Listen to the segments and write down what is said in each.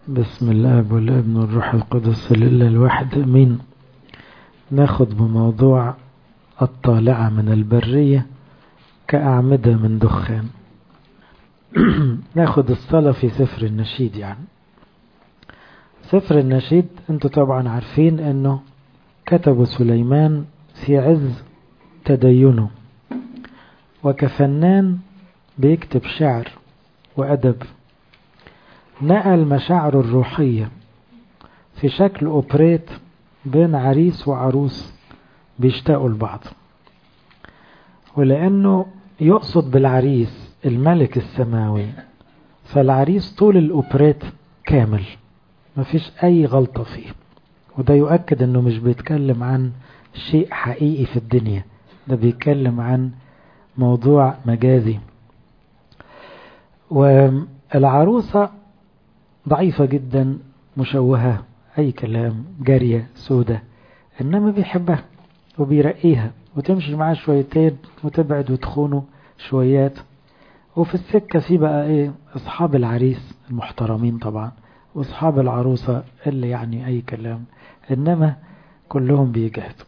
بسم الله والابن والروح القدس لله الواحد امين ناخد بموضوع الطالعة من البرية كأعمدة من دخان ناخد الصلاة في سفر النشيد يعني سفر النشيد انتوا طبعا عارفين انه كتبه سليمان في عز تدينه وكفنان بيكتب شعر وأدب نقل مشاعره الروحية في شكل أوبريت بين عريس وعروس بيشتاقوا لبعض ولأنه يقصد بالعريس الملك السماوي فالعريس طول الأوبريت كامل مفيش أي غلطة فيه وده يؤكد أنه مش بيتكلم عن شيء حقيقي في الدنيا ده بيتكلم عن موضوع مجازي والعروسة ضعيفة جدا مشوهة أي كلام جارية سودة إنما بيحبها وبيرقيها وتمشي معاه شويتين وتبعد وتخونه شويات وفي السكة في بقى إيه أصحاب العريس المحترمين طبعا وأصحاب العروسة اللي يعني أي كلام إنما كلهم بيجهدوا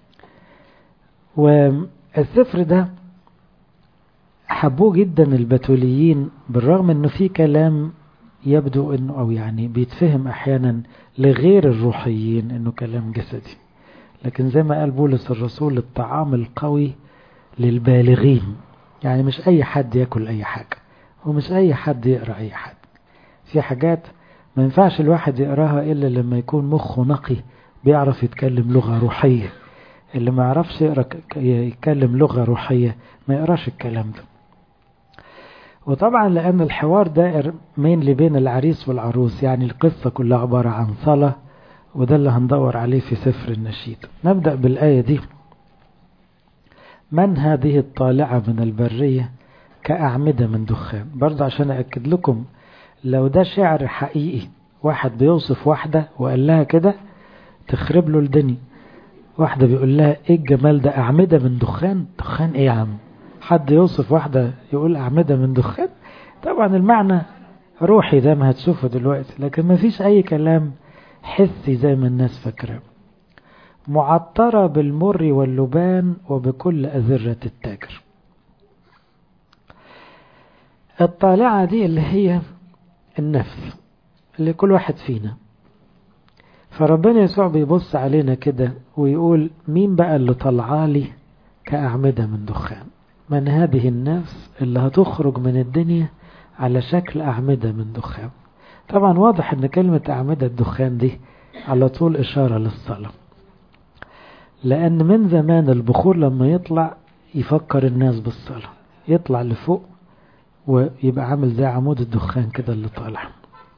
والسفر ده حبوه جدا البتوليين بالرغم انه في كلام يبدو انه او يعني بيتفهم احيانا لغير الروحيين انه كلام جسدي لكن زي ما قال بولس الرسول الطعام القوي للبالغين يعني مش اي حد ياكل اي حاجة ومش اي حد يقرأ اي حد في حاجات ما ينفعش الواحد يقراها الا لما يكون مخه نقي بيعرف يتكلم لغة روحية اللي ما يعرفش يقرأ يتكلم لغة روحية ما يقراش الكلام ده وطبعا لأن الحوار دائر مين اللي بين العريس والعروس يعني القصة كلها عبارة عن صلاة وده اللي هندور عليه في سفر النشيد نبدأ بالآية دي من هذه الطالعة من البرية كأعمدة من دخان برضه عشان أكد لكم لو ده شعر حقيقي واحد بيوصف واحدة وقال لها كده تخرب له الدنيا واحدة بيقول لها ايه الجمال ده أعمدة من دخان دخان ايه يا عم حد يوصف واحدة يقول أعمدة من دخان طبعا المعنى روحي ده ما هتشوفه دلوقتي لكن ما فيش أي كلام حسي زي ما الناس فاكرة معطرة بالمر واللبان وبكل أذرة التاجر الطالعة دي اللي هي النفس اللي كل واحد فينا فربنا يسوع بيبص علينا كده ويقول مين بقى اللي طلعالي كأعمدة من دخان من هذه النفس اللي هتخرج من الدنيا على شكل أعمدة من دخان طبعا واضح ان كلمة أعمدة الدخان دي على طول إشارة للصلاة لأن من زمان البخور لما يطلع يفكر الناس بالصلاة يطلع لفوق ويبقى عامل زي عمود الدخان كده اللي طالع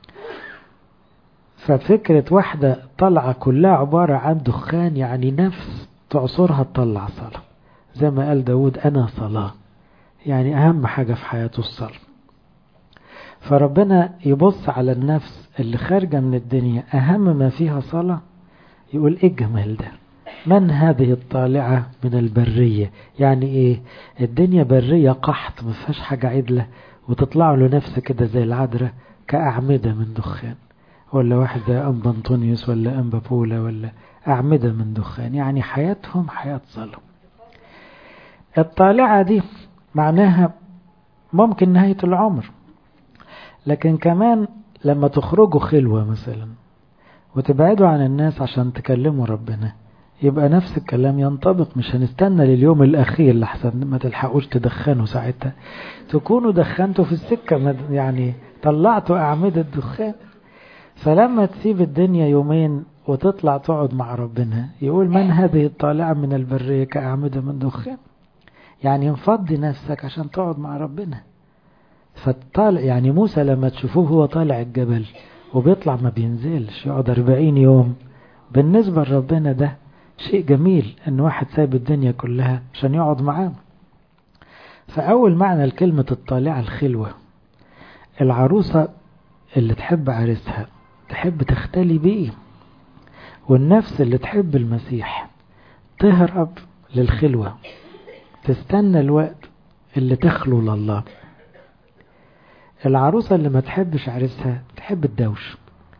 ففكرة واحدة طلعة كلها عبارة عن دخان يعني نفس تعصرها تطلع صلاة زي ما قال داود أنا صلاة يعني أهم حاجة في حياته الصلاة فربنا يبص على النفس اللي خارجة من الدنيا أهم ما فيها صلاة يقول إيه الجمال ده من هذه الطالعة من البرية يعني إيه الدنيا برية قحط ما فيهاش حاجة عدلة وتطلع له نفس كده زي العذراء كأعمدة من دخان ولا واحد زي أنبا أنطونيوس ولا أنبا بولا ولا أعمدة من دخان يعني حياتهم حياة صلاة الطالعة دي معناها ممكن نهاية العمر لكن كمان لما تخرجوا خلوة مثلا وتبعدوا عن الناس عشان تكلموا ربنا يبقى نفس الكلام ينطبق مش هنستنى لليوم الأخير لحسن ما تلحقوش تدخنوا ساعتها تكونوا دخنتوا في السكة يعني طلعتوا أعمدة دخان فلما تسيب الدنيا يومين وتطلع تقعد مع ربنا يقول من هذه الطالعة من البرية كأعمدة من دخان يعني انفضي نفسك عشان تقعد مع ربنا فالطالع يعني موسى لما تشوفوه هو طالع الجبل وبيطلع ما بينزلش يقعد 40 يوم بالنسبة لربنا ده شيء جميل ان واحد سايب الدنيا كلها عشان يقعد معاه فأول معنى لكلمة الطالعة الخلوة العروسة اللي تحب عريسها تحب تختلي بيه والنفس اللي تحب المسيح تهرب للخلوة تستنى الوقت اللي تخلو لله العروسة اللي ما تحبش عريسها تحب الدوش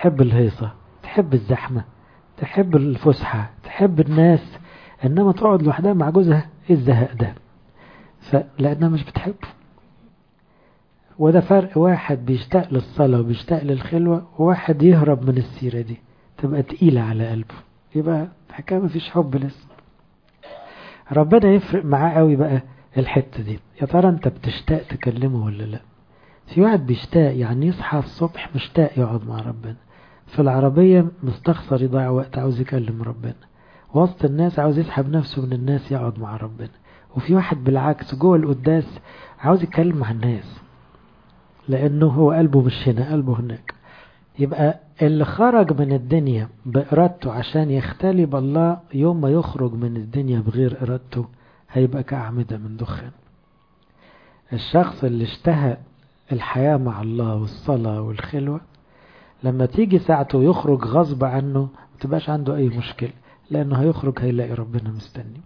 تحب الهيصة تحب الزحمة تحب الفسحة تحب الناس إنما تقعد لوحدها مع جوزها إيه الزهق ده فلأنها مش بتحبه وده فرق واحد بيشتاق للصلاة وبيشتاق للخلوة وواحد يهرب من السيرة دي تبقى تقيلة على قلبه يبقى حكاية مفيش حب لسه ربنا يفرق معاه قوي بقى الحتة دي يا ترى انت بتشتاق تكلمه ولا لا في واحد بيشتاق يعني يصحى الصبح مشتاق يقعد مع ربنا في العربية مستخسر يضيع وقت عاوز يكلم ربنا وسط الناس عاوز يسحب نفسه من الناس يقعد مع ربنا وفي واحد بالعكس جوه القداس عاوز يتكلم مع الناس لأنه هو قلبه مش هنا قلبه هناك يبقى اللي خرج من الدنيا بإرادته عشان يختلي بالله يوم ما يخرج من الدنيا بغير إرادته هيبقى كأعمدة من دخان الشخص اللي اشتهى الحياة مع الله والصلاة والخلوة لما تيجي ساعته يخرج غصب عنه متبقاش عنده أي مشكلة لأنه هيخرج هيلاقي ربنا مستني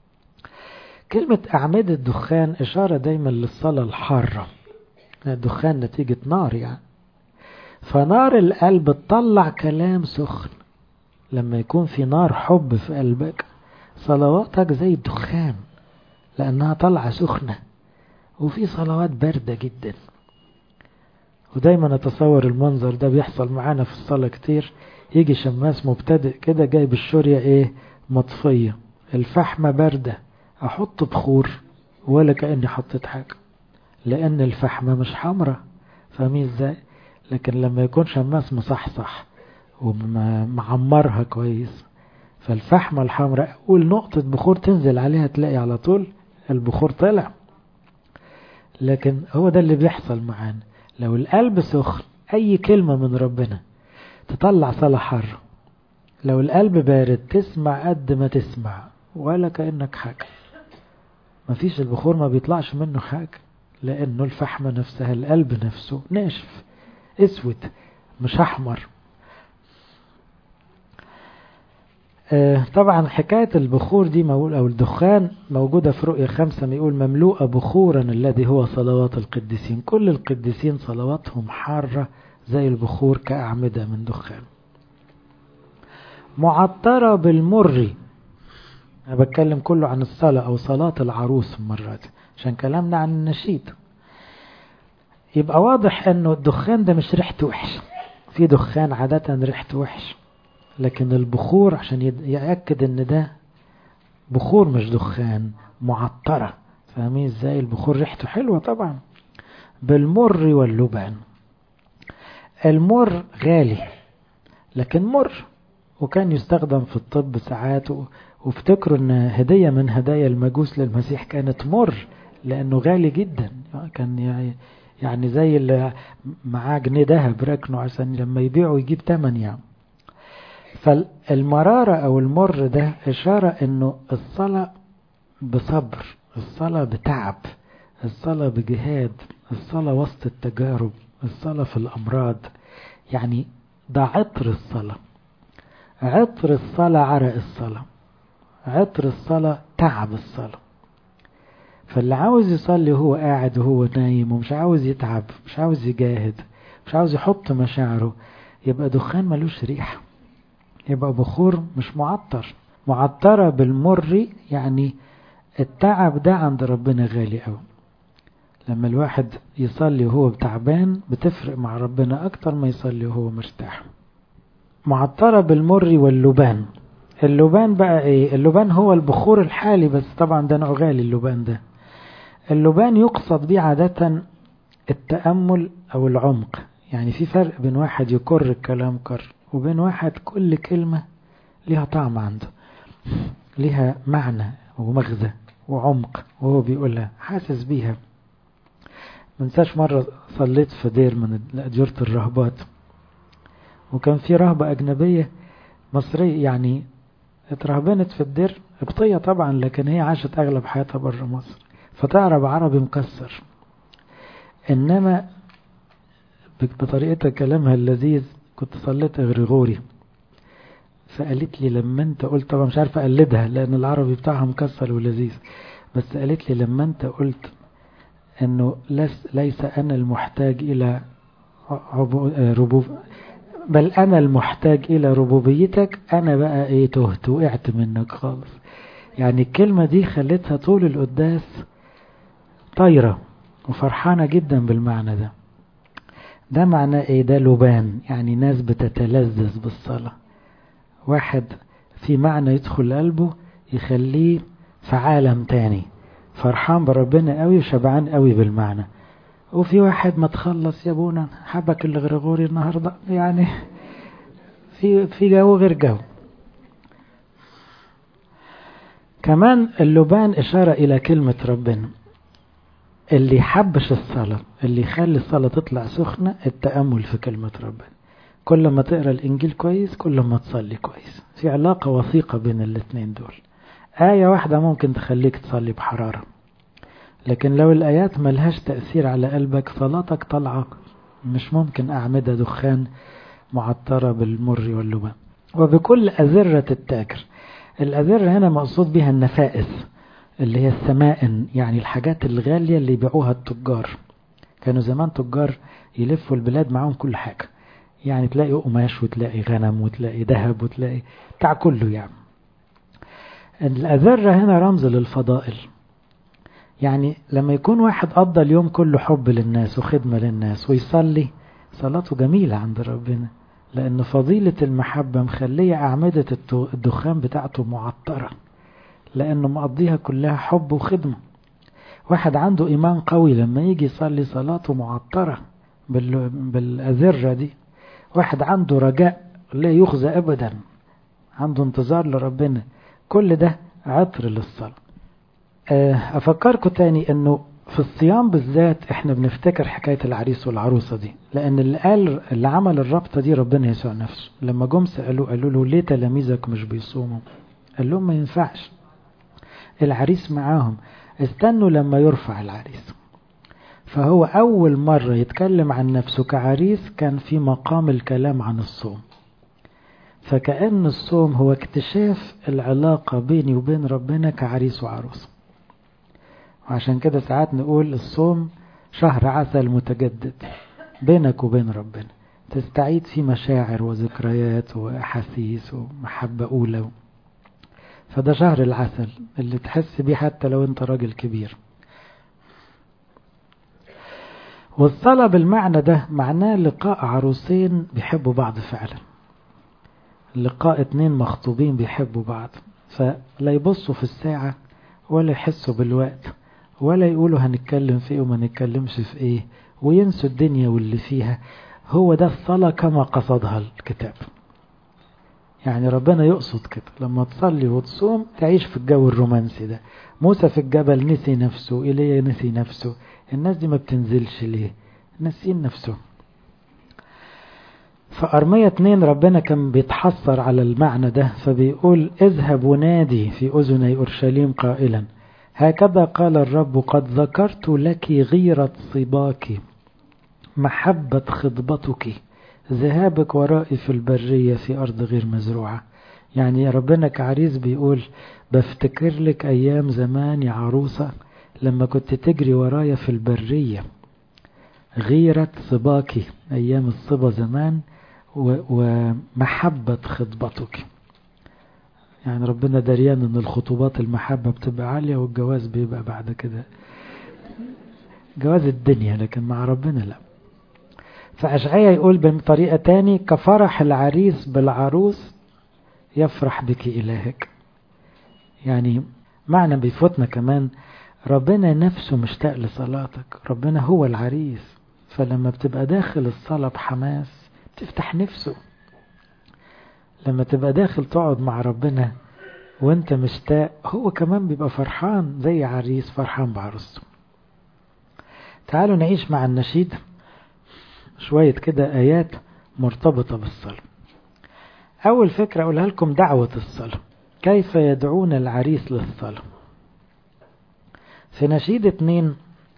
كلمة أعمدة دخان إشارة دايما للصلاة الحارة الدخان نتيجة نار يعني فنار القلب تطلع كلام سخن لما يكون في نار حب في قلبك صلواتك زي الدخان لأنها طالعة سخنة وفي صلوات باردة جدا ودايما أتصور المنظر ده بيحصل معانا في الصلاة كتير يجي شماس مبتدئ كده جايب الشورية ايه مطفية الفحمة باردة أحط بخور ولا كأني حطيت حاجة لأن الفحمة مش حمرة فاهمين ازاي لكن لما يكون شماس مصحصح ومعمرها كويس فالفحمة الحمراء أول نقطة بخور تنزل عليها تلاقي على طول البخور طلع لكن هو ده اللي بيحصل معانا لو القلب سخن أي كلمة من ربنا تطلع صلاة حر لو القلب بارد تسمع قد ما تسمع ولا كأنك حاجة مفيش البخور ما بيطلعش منه حاجة لأنه الفحمة نفسها القلب نفسه ناشف اسود مش احمر آه طبعا حكاية البخور دي مقول او الدخان موجودة في رؤية خمسة بيقول مملوءة بخورا الذي هو صلوات القديسين كل القديسين صلواتهم حارة زي البخور كأعمدة من دخان معطرة بالمر أنا بتكلم كله عن الصلاة أو صلاة العروس المرة دي عشان كلامنا عن النشيد يبقى واضح انه الدخان ده مش ريحته وحش في دخان عادة ريحته وحش لكن البخور عشان يأكد ان ده بخور مش دخان معطرة فاهمين ازاي البخور ريحته حلوة طبعا بالمر واللبن المر غالي لكن مر وكان يستخدم في الطب ساعات وافتكروا ان هدية من هدايا المجوس للمسيح كانت مر لانه غالي جدا كان يعني يعني زي اللي معاه جنيه ذهب ركنه عشان لما يبيعوا يجيب تمن يعني فالمرارة أو المر ده إشارة إنه الصلاة بصبر الصلاة بتعب الصلاة بجهاد الصلاة وسط التجارب الصلاة في الأمراض يعني ده عطر الصلاة عطر الصلاة عرق الصلاة عطر الصلاة تعب الصلاة فاللي عاوز يصلي وهو قاعد وهو نايم ومش عاوز يتعب مش عاوز يجاهد مش عاوز يحط مشاعره يبقى دخان ملوش ريحة يبقى بخور مش معطر معطرة بالمر يعني التعب ده عند ربنا غالي قوي لما الواحد يصلي وهو تعبان بتفرق مع ربنا أكتر ما يصلي وهو مرتاح معطرة بالمر واللبان اللبان بقى ايه اللبان هو البخور الحالي بس طبعا ده نوع غالي اللبان ده اللبان يقصد به عادة التأمل أو العمق يعني في فرق بين واحد يكر الكلام كر وبين واحد كل كلمة لها طعم عنده لها معنى ومغزى وعمق وهو بيقولها حاسس بيها منساش مرة صليت في دير من أديرة الرهبات وكان في رهبة أجنبية مصرية يعني اترهبنت في الدير قبطية طبعا لكن هي عاشت أغلب حياتها بره مصر فتعرف عربي مكسر إنما بطريقتها كلامها اللذيذ كنت صليت غريغوري فقالت لي لما انت قلت طبعا مش عارف اقلدها لان العربي بتاعها مكسر ولذيذ بس قالت لي لما انت قلت انه ليس انا المحتاج الى ربوب بل أنا المحتاج إلى ربوبيتك أنا بقى إيه تهت وقعت منك خالص يعني الكلمة دي خلتها طول القداس طايرة وفرحانة جدا بالمعنى ده ده معناه ايه ده لبان يعني ناس بتتلذذ بالصلاة واحد في معنى يدخل قلبه يخليه في عالم تاني فرحان بربنا قوي وشبعان قوي بالمعنى وفي واحد ما تخلص يا ابونا حبك الغرغوري النهارده يعني في في جو غير جو كمان اللبان إشارة إلى كلمة ربنا اللي يحبش الصلاة اللي يخلي الصلاة تطلع سخنة التأمل في كلمة ربنا كل ما تقرأ الإنجيل كويس كل ما تصلي كويس في علاقة وثيقة بين الاثنين دول آية واحدة ممكن تخليك تصلي بحرارة لكن لو الآيات ملهاش تأثير على قلبك صلاتك طالعة مش ممكن أعمدة دخان معطرة بالمر واللبان وبكل أزرة التاجر الأزرة هنا مقصود بها النفائس اللي هي السمائن يعني الحاجات الغالية اللي يبيعوها التجار كانوا زمان تجار يلفوا البلاد معاهم كل حاجة يعني تلاقي قماش وتلاقي غنم وتلاقي ذهب وتلاقي بتاع كله يعني الأذرة هنا رمز للفضائل يعني لما يكون واحد قضى اليوم كله حب للناس وخدمة للناس ويصلي صلاته جميلة عند ربنا لأن فضيلة المحبة مخلية أعمدة الدخان بتاعته معطرة لأنه مقضيها كلها حب وخدمة واحد عنده إيمان قوي لما يجي يصلي صلاته معطرة بالأذرة دي واحد عنده رجاء لا يخزى أبدا عنده انتظار لربنا كل ده عطر للصلاة أفكركم تاني أنه في الصيام بالذات احنا بنفتكر حكاية العريس والعروسة دي لأن اللي قال اللي عمل الربطة دي ربنا يسوع نفسه لما جم سألوه قالوا له ليه تلاميذك مش بيصوموا قال لهم ما ينفعش العريس معاهم استنوا لما يرفع العريس فهو أول مرة يتكلم عن نفسه كعريس كان في مقام الكلام عن الصوم فكأن الصوم هو اكتشاف العلاقة بيني وبين ربنا كعريس وعروس وعشان كده ساعات نقول الصوم شهر عسل متجدد بينك وبين ربنا تستعيد فيه مشاعر وذكريات وأحاسيس ومحبة أولى فده شهر العسل اللي تحس بيه حتى لو انت راجل كبير والصلاة بالمعنى ده معناه لقاء عروسين بيحبوا بعض فعلا لقاء اتنين مخطوبين بيحبوا بعض فلا يبصوا في الساعة ولا يحسوا بالوقت ولا يقولوا هنتكلم في ايه وما نتكلمش في ايه وينسوا الدنيا واللي فيها هو ده الصلاة كما قصدها الكتاب يعني ربنا يقصد كده لما تصلي وتصوم تعيش في الجو الرومانسي ده موسى في الجبل نسي نفسه إيليا نسي نفسه الناس دي ما بتنزلش ليه ناسين نفسه فأرمية اتنين ربنا كان بيتحسر على المعنى ده فبيقول اذهب ونادي في أذني أورشليم قائلا هكذا قال الرب قد ذكرت لك غيرة صباك محبة خطبتك ذهابك ورائي في البرية في أرض غير مزروعة يعني ربنا كعريس بيقول بفتكر لك أيام زمان يا عروسة لما كنت تجري ورايا في البرية غيرة صباك أيام الصبا زمان ومحبة خطبتك يعني ربنا دريان ان الخطوبات المحبة بتبقى عالية والجواز بيبقى بعد كده جواز الدنيا لكن مع ربنا لا فأشعية يقول بطريقة تاني كفرح العريس بالعروس يفرح بك إلهك يعني معنى بيفوتنا كمان ربنا نفسه مشتاق لصلاتك ربنا هو العريس فلما بتبقى داخل الصلاة بحماس تفتح نفسه لما تبقى داخل تقعد مع ربنا وانت مشتاق هو كمان بيبقى فرحان زي عريس فرحان بعروسته تعالوا نعيش مع النشيد شوية كده آيات مرتبطة بالصلاة أول فكرة أقولها لكم دعوة الصلاة كيف يدعون العريس للصلاة في نشيد اتنين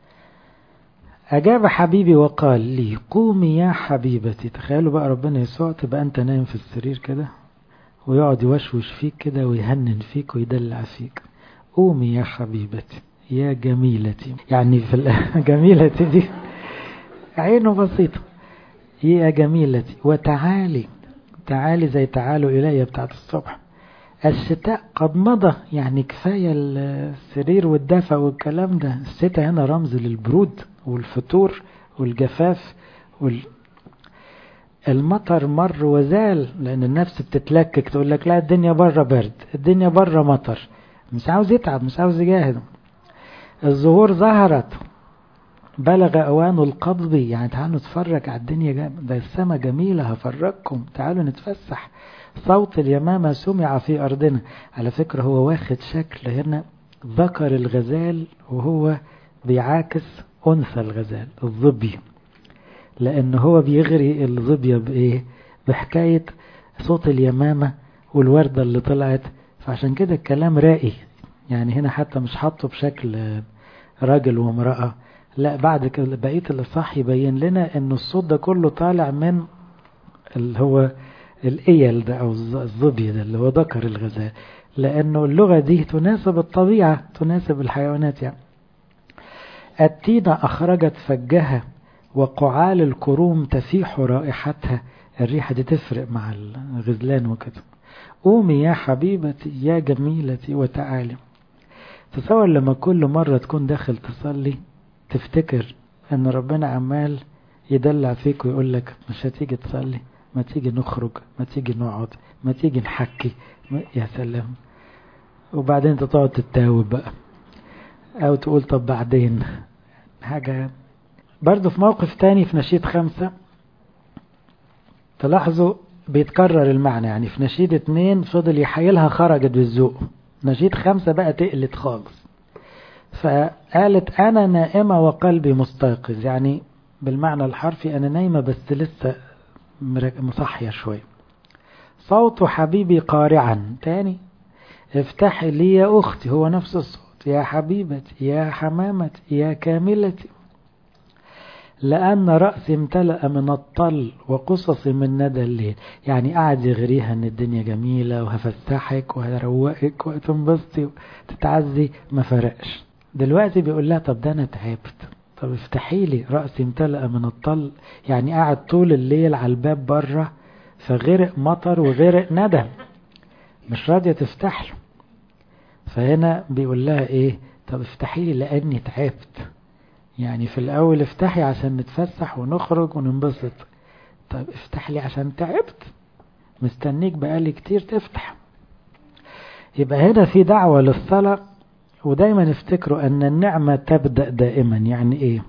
أجاب حبيبي وقال لي قومي يا حبيبتي تخيلوا بقى ربنا يسوع تبقى أنت نايم في السرير كده ويقعد يوشوش فيك كده ويهنن فيك ويدلع فيك قومي يا حبيبتي يا جميلتي يعني في جميلتي دي عينه بسيطة يا جميلتي وتعالي تعالي زي تعالوا إلي بتاعت الصبح الشتاء قد مضى يعني كفاية السرير والدفى والكلام ده الشتاء هنا رمز للبرود والفتور والجفاف وال... المطر مر وزال لأن النفس بتتلكك تقول لك لا الدنيا بره برد الدنيا بره مطر مش عاوز يتعب مش عاوز يجاهد الزهور ظهرت بلغ أوان القبض يعني تعالوا نتفرج على الدنيا جم... ده السماء جميلة هفرجكم تعالوا نتفسح صوت اليمامة سمع في أرضنا على فكرة هو واخد شكل هنا ذكر الغزال وهو بيعاكس أنثى الغزال الظبي لأن هو بيغري الظبية بإيه بحكاية صوت اليمامة والوردة اللي طلعت فعشان كده الكلام رائي يعني هنا حتى مش حاطه بشكل راجل وامرأة لا بعد كده بقية الإصحاح يبين لنا أن الصوت ده كله طالع من اللي هو الإيل ده أو الظبي ده اللي هو ذكر الغزال لأنه اللغة دي تناسب الطبيعة تناسب الحيوانات يعني التينة أخرجت فجها وقعال الكروم تفيح رائحتها الريحة دي تفرق مع الغزلان وكده قومي يا حبيبتي يا جميلتي وتعالي تصور لما كل مرة تكون داخل تصلي تفتكر ان ربنا عمال يدلع فيك ويقول لك مش هتيجي تصلي ما تيجي نخرج ما تيجي نقعد ما تيجي نحكي يا سلام وبعدين انت تقعد تتاوب بقى او تقول طب بعدين حاجة برضو في موقف تاني في نشيد خمسة تلاحظوا بيتكرر المعنى يعني في نشيد اتنين فضل يحيلها خرجت بالذوق نشيد خمسة بقى تقلت خالص فقالت أنا نائمة وقلبي مستيقظ يعني بالمعنى الحرفي أنا نايمة بس لسه مصحية شوية صوت حبيبي قارعا تاني افتحي لي يا أختي هو نفس الصوت يا حبيبتي يا حمامتي يا كاملتي لأن رأسي امتلأ من الطل وقصصي من ندى الليل يعني قاعد يغريها ان الدنيا جميلة وهفسحك وهروقك وتنبسطي وتتعزي ما فرقش دلوقتي بيقول لها طب ده انا تعبت طب افتحي لي رأسي امتلأ من الطل يعني قاعد طول الليل على الباب بره فغرق مطر وغرق ندى مش راضية تفتح له فهنا بيقول لها ايه طب افتحي لي لاني تعبت يعني في الاول افتحي عشان نتفسح ونخرج وننبسط طب افتح لي عشان تعبت مستنيك بقالي كتير تفتح يبقى هنا في دعوة للصلاة ودايما افتكروا ان النعمة تبدأ دائما يعني ايه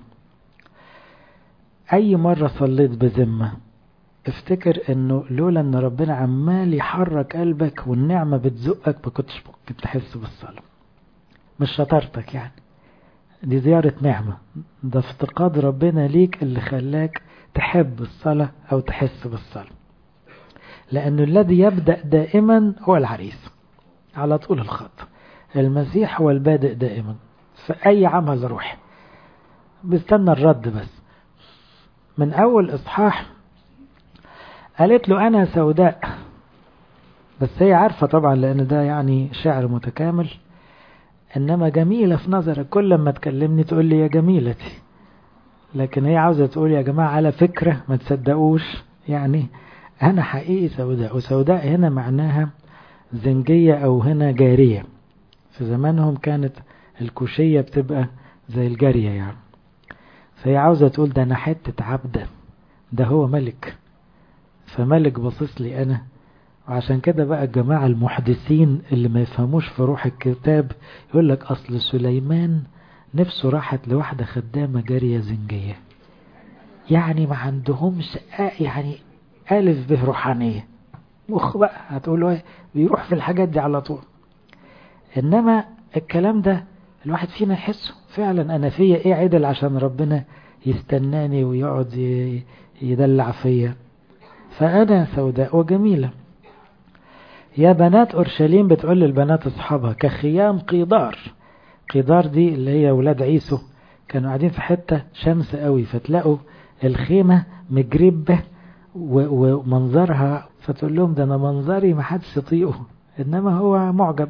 اي مرة صليت بذمة افتكر انه لولا ان ربنا عمال يحرك قلبك والنعمة بتزقك ما كنتش ممكن تحس بالصلاة مش شطارتك يعني دي زيارة نعمة ده افتقاد ربنا ليك اللي خلاك تحب الصلاة او تحس بالصلاة لأن الذي يبدأ دائما هو العريس على طول الخط المسيح هو البادئ دائما في أي عمل روحي بيستنى الرد بس من أول إصحاح قالت له أنا سوداء بس هي عارفة طبعا لأن ده يعني شعر متكامل إنما جميلة في نظرك كل ما تكلمني تقول لي يا جميلتي لكن هي عاوزة تقول يا جماعة على فكرة ما تصدقوش يعني أنا حقيقي سوداء وسوداء هنا معناها زنجية أو هنا جارية في زمانهم كانت الكوشية بتبقى زي الجارية يعني فهي عاوزة تقول ده أنا حتة عبدة ده هو ملك فملك باصص لي أنا وعشان كده بقى الجماعة المحدثين اللي ما يفهموش في روح الكتاب يقول لك أصل سليمان نفسه راحت لواحدة خدامة جارية زنجية يعني ما عندهمش يعني ألف به روحانية مخ بقى هتقولوا ايه بيروح في الحاجات دي على طول انما الكلام ده الواحد فينا يحسه فعلا انا فيا ايه عدل عشان ربنا يستناني ويقعد يدلع فيا فانا سوداء وجميلة يا بنات اورشليم بتقول للبنات اصحابها كخيام قيدار قيدار دي اللي هي ولاد عيسو كانوا قاعدين في حتة شمس قوي فتلاقوا الخيمة مجربة ومنظرها فتقول لهم ده انا منظري ما حدش يطيقه انما هو معجب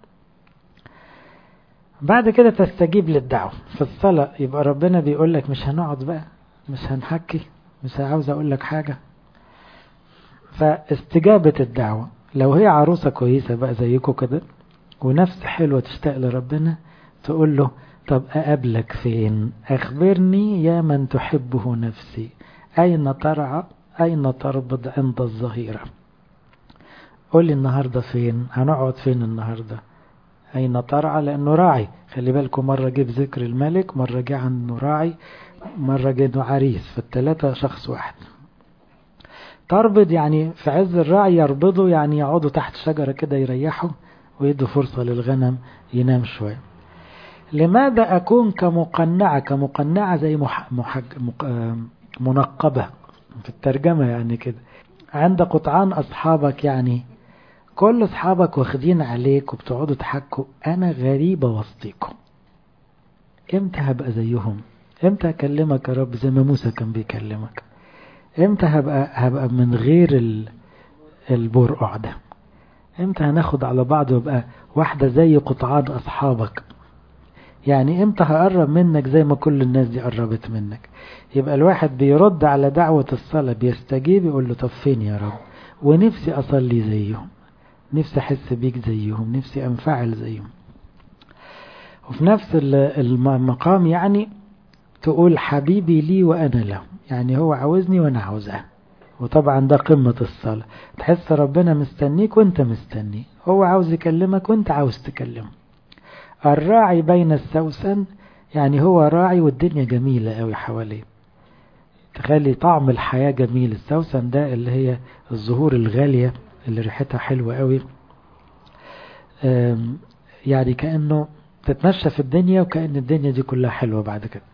بعد كده تستجيب للدعوة في الصلاة يبقى ربنا بيقول لك مش هنقعد بقى مش هنحكي مش عاوز اقول لك حاجة فاستجابة الدعوة لو هي عروسة كويسة بقى زيكم كده ونفس حلوة تشتاق لربنا تقول له طب أقابلك فين أخبرني يا من تحبه نفسي أين ترعى أين تربض عند الظهيرة قول لي النهاردة فين هنقعد فين النهاردة أين ترعى لأنه راعي خلي بالكم مرة جيب ذكر الملك مرة جه عنه راعي مرة جه عريس فالتلاتة شخص واحد تربض يعني في عز الرعي يربضوا يعني يقعدوا تحت شجرة كده يريحوا ويدوا فرصة للغنم ينام شوية لماذا أكون كمقنعة كمقنعة زي محج محج منقبة في الترجمة يعني كده عند قطعان أصحابك يعني كل أصحابك واخدين عليك وبتقعدوا تحكوا أنا غريبة وسطيكم امتى هبقى زيهم امتى أكلمك يا رب زي ما موسى كان بيكلمك امتى هبقى, هبقى من غير البرقع ده امتى هناخد على بعض ويبقى واحدة زي قطعان أصحابك يعني امتى هقرب منك زي ما كل الناس دي قربت منك يبقى الواحد بيرد على دعوة الصلاة بيستجيب يقول له طب فين يا رب ونفسي أصلي زيهم نفسي أحس بيك زيهم نفسي أنفعل زيهم وفي نفس المقام يعني تقول حبيبي لي وأنا له يعني هو عاوزني وأنا عاوزاه وطبعا ده قمة الصلاة تحس ربنا مستنيك وانت مستني هو عاوز يكلمك وانت عاوز تكلمه الراعي بين السوسن يعني هو راعي والدنيا جميلة قوي حواليه تخلي طعم الحياة جميل السوسن ده اللي هي الزهور الغالية اللي ريحتها حلوة قوي يعني كأنه تتمشى في الدنيا وكأن الدنيا دي كلها حلوة بعد كده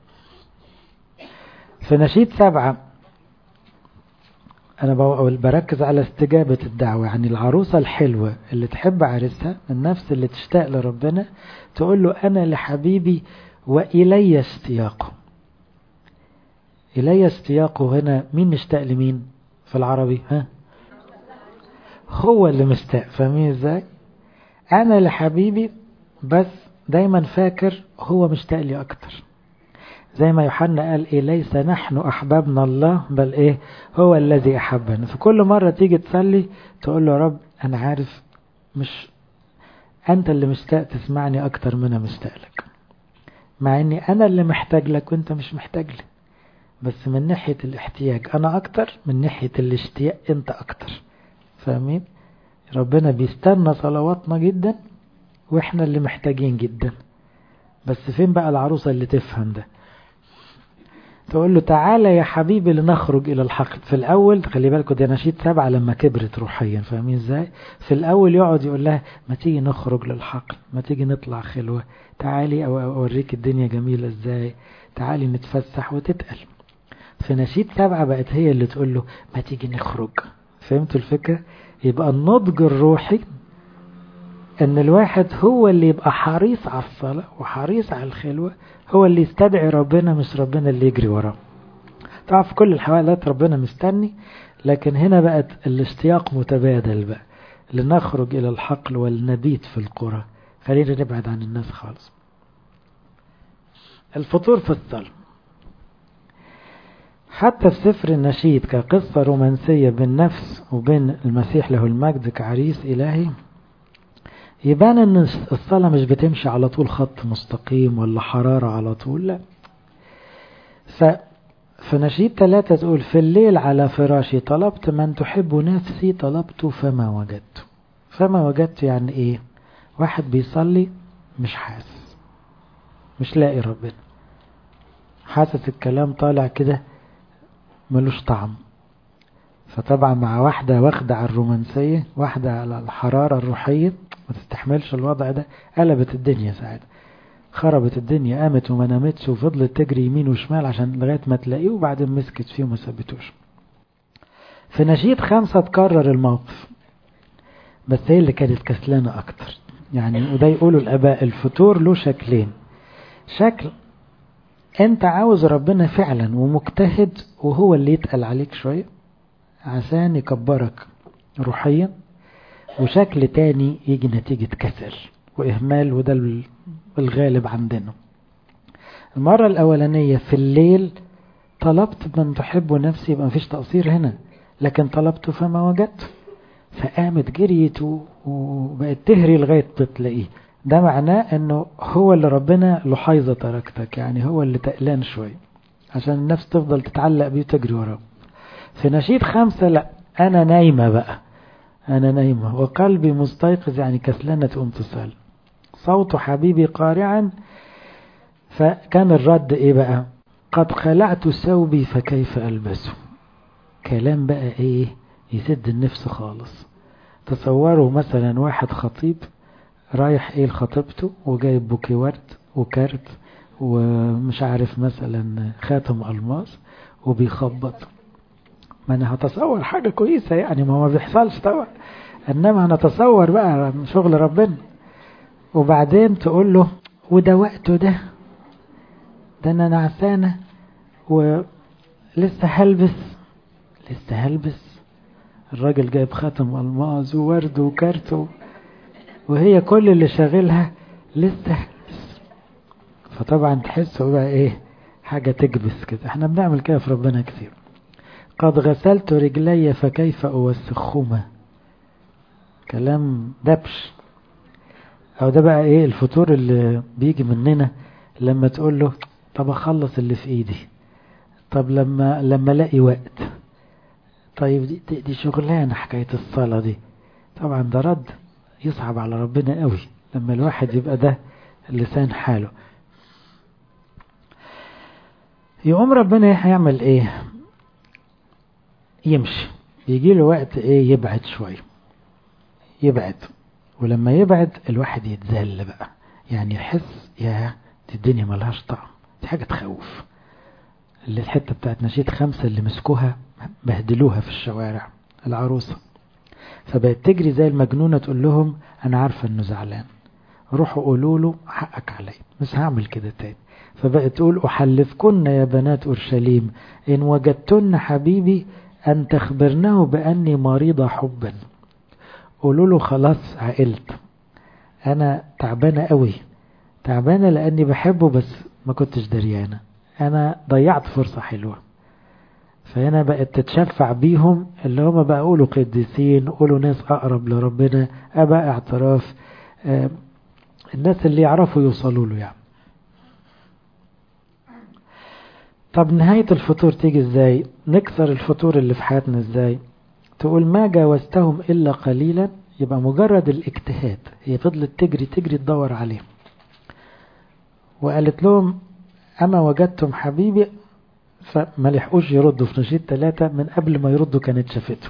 في نشيد سبعة أنا بركز على استجابة الدعوة يعني العروسة الحلوة اللي تحب عريسها النفس اللي تشتاق لربنا تقول له أنا لحبيبي وإلي اشتياقه إلي اشتياقه هنا مين مشتاق لمين في العربي ها هو اللي مشتاق فاهمين ازاي أنا لحبيبي بس دايما فاكر هو مشتاق لي أكتر زي ما يوحنا قال إيه ليس نحن أحببنا الله بل إيه هو الذي أحبنا فكل مرة تيجي تصلي تقول له يا رب أنا عارف مش أنت اللي مشتاق تسمعني أكتر من أنا مشتاق لك مع إني أنا اللي محتاج لك وأنت مش محتاج لي بس من ناحية الاحتياج أنا أكتر من ناحية الاشتياق أنت أكتر فاهمين ربنا بيستنى صلواتنا جدا وإحنا اللي محتاجين جدا بس فين بقى العروسة اللي تفهم ده تقول له تعالى يا حبيبي لنخرج إلى الحقل في الأول خلي بالكم دي نشيد سبعة لما كبرت روحيا فاهمين ازاي في الأول يقعد يقول لها ما تيجي نخرج للحقل ما تيجي نطلع خلوة تعالي أو أوريك الدنيا جميلة ازاي تعالي نتفسح وتتقل في نشيد سبعة بقت هي اللي تقول له ما تيجي نخرج فهمتوا الفكرة يبقى النضج الروحي ان الواحد هو اللي يبقى حريص على الصلاة وحريص على الخلوة هو اللي يستدعي ربنا مش ربنا اللي يجري وراه طبعا في كل الحوالات ربنا مستني لكن هنا بقت الاشتياق متبادل بقى لنخرج إلى الحقل والنبيت في القرى خلينا نبعد عن الناس خالص الفطور في الصلاة حتى في سفر النشيد كقصة رومانسية بين نفس وبين المسيح له المجد كعريس إلهي يبان ان الصلاة مش بتمشي على طول خط مستقيم ولا حرارة على طول لا ف في نشيد ثلاثة تقول في الليل على فراشي طلبت من تحب نفسي طلبت فما وجدت فما وجدت يعني ايه واحد بيصلي مش حاسس مش لاقي ربنا حاسس الكلام طالع كده ملوش طعم فطبعا مع واحدة واخدة على الرومانسية واحدة على الحرارة الروحية ما تستحملش الوضع ده قلبت الدنيا ساعتها خربت الدنيا قامت وما نامتش وفضلت تجري يمين وشمال عشان لغاية ما تلاقيه وبعدين مسكت فيه وما سابتوش في نشيد خمسة تكرر الموقف بس هي اللي كانت كسلانة أكتر يعني وده يقولوا الآباء الفطور له شكلين شكل أنت عاوز ربنا فعلا ومجتهد وهو اللي يتقل عليك شوية عشان يكبرك روحيا وشكل تاني يجي نتيجة كسل وإهمال وده الغالب عندنا المرة الأولانية في الليل طلبت من تحب نفسي يبقى مفيش تقصير هنا لكن طلبت فما وجدت فقامت جريت وبقت تهري لغاية تلاقيه ده معناه انه هو اللي ربنا لحيظة تركتك يعني هو اللي تقلان شوية عشان النفس تفضل تتعلق بيه وتجري وراه في نشيد خمسة لا انا نايمة بقى انا نايمة وقلبي مستيقظ يعني كسلانة امتصال صوت حبيبي قارعا فكان الرد ايه بقى قد خلعت ثوبي فكيف البسه كلام بقى ايه يسد النفس خالص تصوروا مثلا واحد خطيب رايح ايه لخطيبته وجايب بوكي ورد وكارت ومش عارف مثلا خاتم الماس وبيخبط ما انا هتصور حاجة كويسة يعني ما هو ما بيحصلش طبعا انما هنتصور بقى شغل ربنا وبعدين تقول له وده وقته ده ده انا نعسانة ولسه هلبس لسه هلبس الراجل جايب خاتم الماس وورد وكارت وهي كل اللي شاغلها لسه هلبس فطبعا تحسوا بقى ايه حاجة تكبس كده احنا بنعمل كده في ربنا كتير قد غسلت رجلي فكيف أوسخهما كلام دبش أو ده بقى إيه الفطور اللي بيجي مننا لما تقول له طب أخلص اللي في إيدي طب لما لما ألاقي وقت طيب دي, دي, دي شغلانة حكاية الصلاة دي طبعا ده رد يصعب على ربنا قوي لما الواحد يبقى ده لسان حاله يقوم ربنا هيعمل ايه يمشي يجي له وقت ايه يبعد شوية يبعد ولما يبعد الواحد يتذل بقى يعني يحس يا دي الدنيا ملهاش طعم دي حاجة تخوف اللي الحتة بتاعت نشيد خمسة اللي مسكوها بهدلوها في الشوارع العروسة فبقت تجري زي المجنونة تقول لهم أنا عارفة إنه زعلان روحوا قولوا له حقك علي مش هعمل كده تاني فبقت تقول أحلفكن يا بنات أورشليم إن وجدتن حبيبي أن تخبرنه بأني مريضة حبا قولوا له خلاص عقلت أنا تعبانة قوي تعبانة لأني بحبه بس ما كنتش دريانة أنا ضيعت فرصة حلوة فهنا بقت تتشفع بيهم اللي هم بقى قولوا قديسين قولوا ناس أقرب لربنا أباء اعتراف آه الناس اللي يعرفوا يوصلوا له يعني طب نهاية الفطور تيجي ازاي نكسر الفطور اللي في حياتنا ازاي تقول ما جاوزتهم إلا قليلا يبقى مجرد الاجتهاد هي فضلت تجري تجري تدور عليه وقالت لهم أما وجدتم حبيبي فما لحقوش يردوا في نشيد ثلاثة من قبل ما يردوا كانت شافته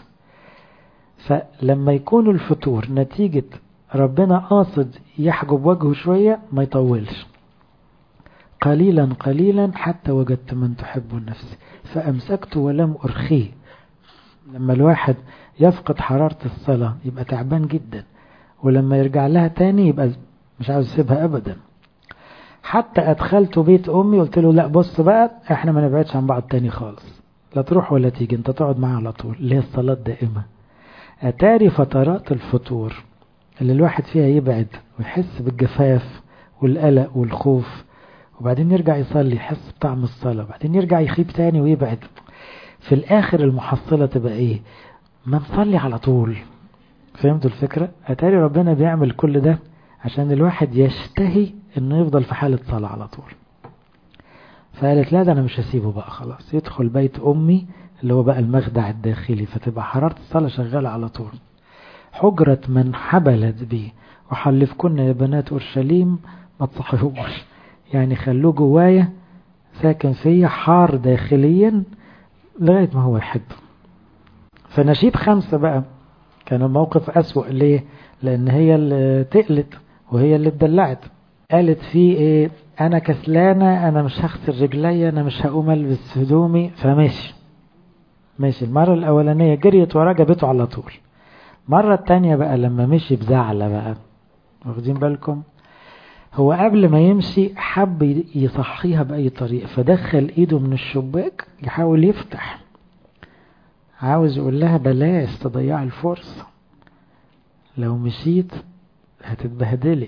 فلما يكون الفطور نتيجة ربنا قاصد يحجب وجهه شوية ما يطولش قليلا قليلا حتى وجدت من تحب النفس فأمسكت ولم أرخيه لما الواحد يفقد حرارة الصلاة يبقى تعبان جدا ولما يرجع لها تاني يبقى مش عاوز يسيبها أبدا حتى أدخلت بيت أمي قلت له لا بص بقى احنا ما نبعدش عن بعض تاني خالص لا تروح ولا تيجي انت تقعد معاه على طول اللي هي الصلاة دائمة أتاري فترات الفطور اللي الواحد فيها يبعد ويحس بالجفاف والقلق والخوف وبعدين يرجع يصلي يحس بطعم الصلاة وبعدين يرجع يخيب تاني ويبعد في الآخر المحصلة تبقى إيه ما نصلي على طول فهمتوا الفكرة أتاري ربنا بيعمل كل ده عشان الواحد يشتهي انه يفضل في حالة صلاة على طول فقالت لا ده انا مش هسيبه بقى خلاص يدخل بيت امي اللي هو بقى المخدع الداخلي فتبقى حرارة الصلاة شغالة على طول حجرة من حبلت بي وحلفكن يا بنات اورشليم ما تصحيهوش يعني خلوه جوايا ساكن فيا حار داخليا لغاية ما هو يحب فنشيد خمسة بقى كان الموقف أسوأ ليه لأن هي اللي تقلت وهي اللي اتدلعت قالت فيه ايه انا كسلانة انا مش هغسل رجلي انا مش هقوم البس هدومي فماشي ماشي المرة الاولانية جريت وراه جابته على طول مرة التانية بقى لما مشي بزعلة بقى واخدين بالكم هو قبل ما يمشي حب يصحيها بأي طريقة فدخل ايده من الشباك يحاول يفتح عاوز يقول لها بلاش تضيع الفرصة لو مشيت هتتبهدلي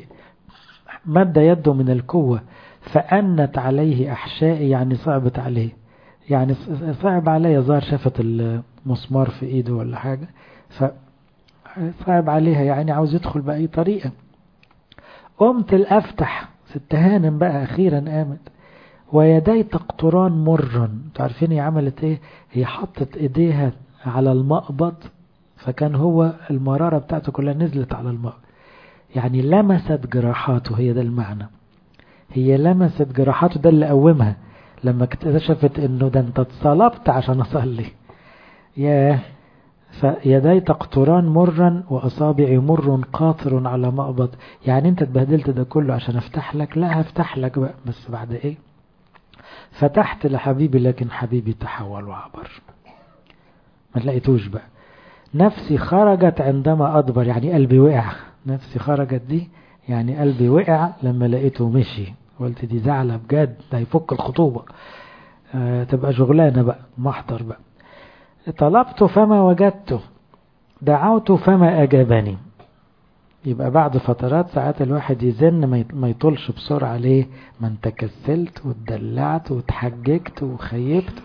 مد يده من القوة فأنت عليه أحشائي يعني صعبت عليه يعني صعب عليا ظهر شافت المسمار في ايده ولا حاجة فصعب عليها يعني عاوز يدخل بأي طريقة قمت الأفتح ست هانم بقى أخيرا قامت ويدي تقطران مرا تعرفين هي عملت ايه هي حطت ايديها على المقبض فكان هو المرارة بتاعته كلها نزلت على المقبض يعني لمست جراحاته هي ده المعنى هي لمست جراحاته ده اللي قومها لما اكتشفت انه ده انت اتصلبت عشان اصلي ياه فيدي تقطران مرا واصابعي مر قاطر على مقبض يعني انت اتبهدلت ده كله عشان افتح لك لا هفتح لك بقى بس بعد ايه فتحت لحبيبي لكن حبيبي تحول وعبر ما لقيتوش بقى نفسي خرجت عندما أدبر يعني قلبي وقع نفسي خرجت دي يعني قلبي وقع لما لقيته مشي قلت دي زعلة بجد ده يفك الخطوبة آه تبقى شغلانة بقى محضر بقى طلبت فما وجدته دعوت فما أجابني يبقى بعد فترات ساعات الواحد يزن ما يطولش بسرعة ليه ما انت كسلت واتدلعت واتحججت وخيبت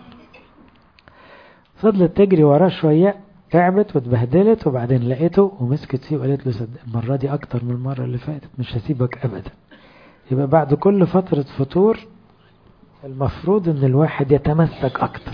فضلت تجري وراه شوية تعبت واتبهدلت وبعدين لقيته ومسكت فيه وقالت له صدق المرة دي أكتر من المرة اللي فاتت مش هسيبك أبدا يبقى بعد كل فترة فتور المفروض ان الواحد يتمسك أكتر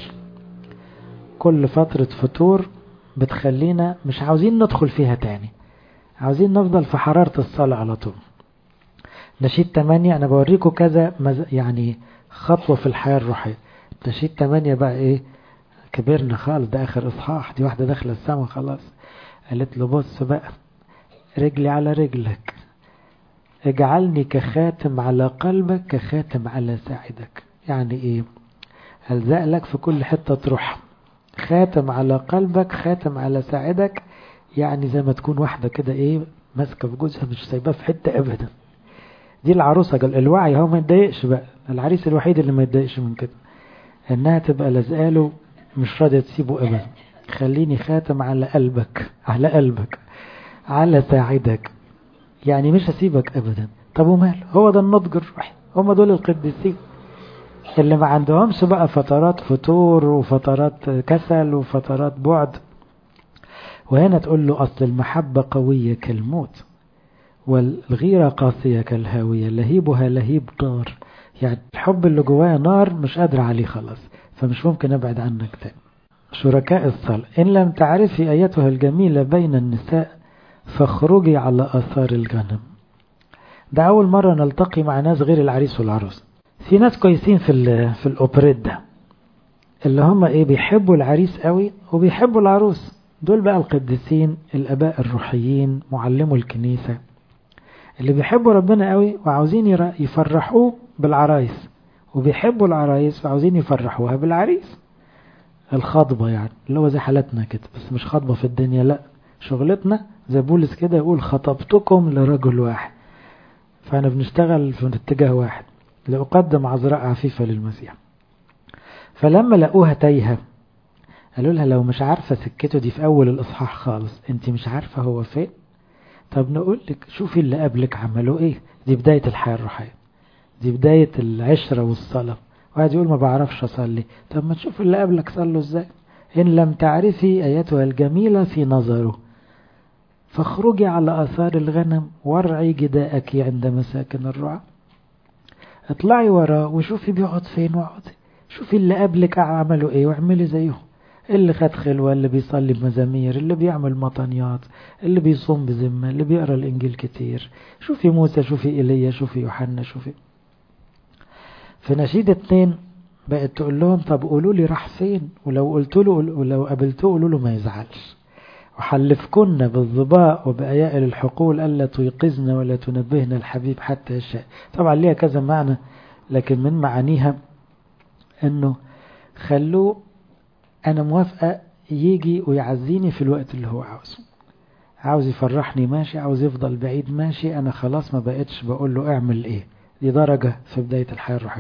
كل فترة فتور بتخلينا مش عاوزين ندخل فيها تاني عاوزين نفضل في حرارة الصلاة على طول نشيد 8 أنا بوريكم كذا يعني خطوة في الحياة الروحية نشيد 8 بقى إيه كبرنا خالص ده آخر إصحاح دي واحدة داخلة السما خلاص قالت له بص بقى رجلي على رجلك اجعلني كخاتم على قلبك كخاتم على ساعدك يعني إيه هلزق لك في كل حتة تروح خاتم على قلبك خاتم على ساعدك يعني زي ما تكون واحدة كده ايه ماسكة في جوزها مش سايباه في حتة ابدا دي العروسة قال الوعي هو ما يتضايقش بقى العريس الوحيد اللي ما يتضايقش من كده انها تبقى لازقاله مش راضية تسيبه ابدا خليني خاتم على قلبك على قلبك على ساعدك يعني مش هسيبك ابدا طب ومال هو ده النضج الروحي هم دول القديسين اللي ما عندهمش بقى فترات فتور وفترات كسل وفترات بعد وهنا تقول له أصل المحبة قوية كالموت والغيرة قاسية كالهاوية لهيبها لهيب نار يعني الحب اللي جوايا نار مش قادر عليه خلاص فمش ممكن أبعد عنك تاني شركاء الصلاة إن لم تعرفي أيتها الجميلة بين النساء فاخرجي على آثار الغنم ده أول مرة نلتقي مع ناس غير العريس والعروس في ناس كويسين في في الأوبريت ده اللي هم إيه بيحبوا العريس قوي وبيحبوا العروس دول بقى القديسين الاباء الروحيين معلموا الكنيسة اللي بيحبوا ربنا قوي وعاوزين يفرحوه بالعرايس وبيحبوا العرايس وعاوزين يفرحوها بالعريس الخطبة يعني اللي هو زي حالتنا كده بس مش خطبة في الدنيا لا شغلتنا زي بولس كده يقول خطبتكم لرجل واحد فاحنا بنشتغل في اتجاه واحد لأقدم عذراء عفيفة للمسيح فلما لقوها تايهه قالوا لها لو مش عارفة سكته دي في أول الإصحاح خالص أنت مش عارفة هو فين طب نقول لك شوفي اللي قبلك عملوا إيه دي بداية الحياة الروحية دي بداية العشرة والصلاة واحد يقول ما بعرفش أصلي طب ما تشوف اللي قبلك صلوا إزاي إن لم تعرفي أيتها الجميلة في نظره فاخرجي على آثار الغنم وارعي جداءك عند مساكن الرعى اطلعي وراه وشوفي بيقعد فين واقعدي شوفي اللي قبلك عملوا ايه واعملي زيهم اللي خد خلوة اللي بيصلي بمزامير اللي بيعمل مطنيات اللي بيصوم بذمة اللي بيقرأ الإنجيل كتير شوفي موسى شوفي إيليا شوفي يوحنا شوفي في نشيد اتنين بقت تقول لهم طب قولوا لي راح فين ولو قلت له ولو قابلتوه قولوا له ما يزعلش وحلفكن بالظباء وبأيائل الحقول ألا تيقظن ولا تنبهن الحبيب حتى يشاء طبعا ليها كذا معنى لكن من معانيها انه خلوه أنا موافقة يجي ويعزيني في الوقت اللي هو عاوزه عاوز يفرحني ماشي عاوز يفضل بعيد ماشي أنا خلاص ما بقتش بقول له اعمل إيه دي درجة في بداية الحياة الروحية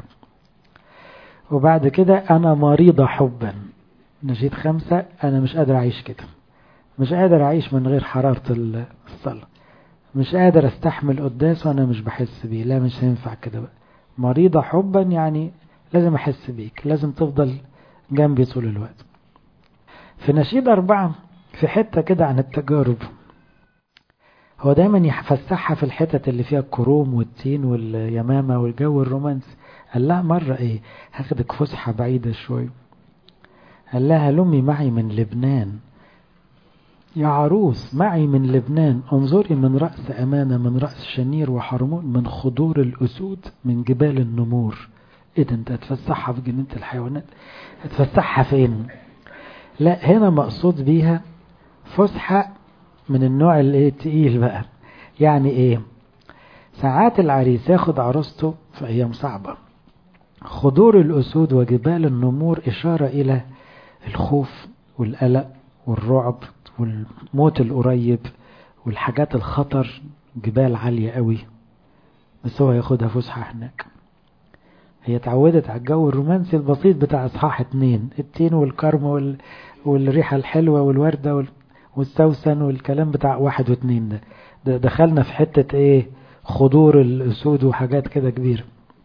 وبعد كده أنا مريضة حبا نشيد خمسة أنا مش قادر أعيش كده مش قادر أعيش من غير حرارة الصلاة مش قادر استحمل قداس وأنا مش بحس بيه لا مش هينفع كده بقى مريضة حبا يعني لازم أحس بيك لازم تفضل جنبي طول الوقت في نشيد أربعة في حتة كده عن التجارب هو دايما يفسحها في الحتت اللي فيها الكروم والتين واليمامة والجو الرومانسي قال لها مرة ايه هاخدك فسحة بعيدة شوي قال لها لمي معي من لبنان يا عروس معي من لبنان انظري من رأس أمانة من رأس شنير وحرمون من خضور الأسود من جبال النمور ايه ده انت هتفسحها في جنينة الحيوانات هتفسحها فين لا هنا مقصود بيها فسحة من النوع اللي تقيل بقى يعني ايه ساعات العريس ياخد عروسته في ايام صعبة خضور الاسود وجبال النمور اشارة الى الخوف والقلق والرعب والموت القريب والحاجات الخطر جبال عالية قوي بس هو ياخدها فسحة هناك هي اتعودت على الجو الرومانسي البسيط بتاع اصحاح اتنين التين والكرم وال... والريحة الحلوة والوردة وال... والسوسن والكلام بتاع واحد واتنين ده, ده دخلنا في حتة ايه خضور الاسود وحاجات كده كبيرة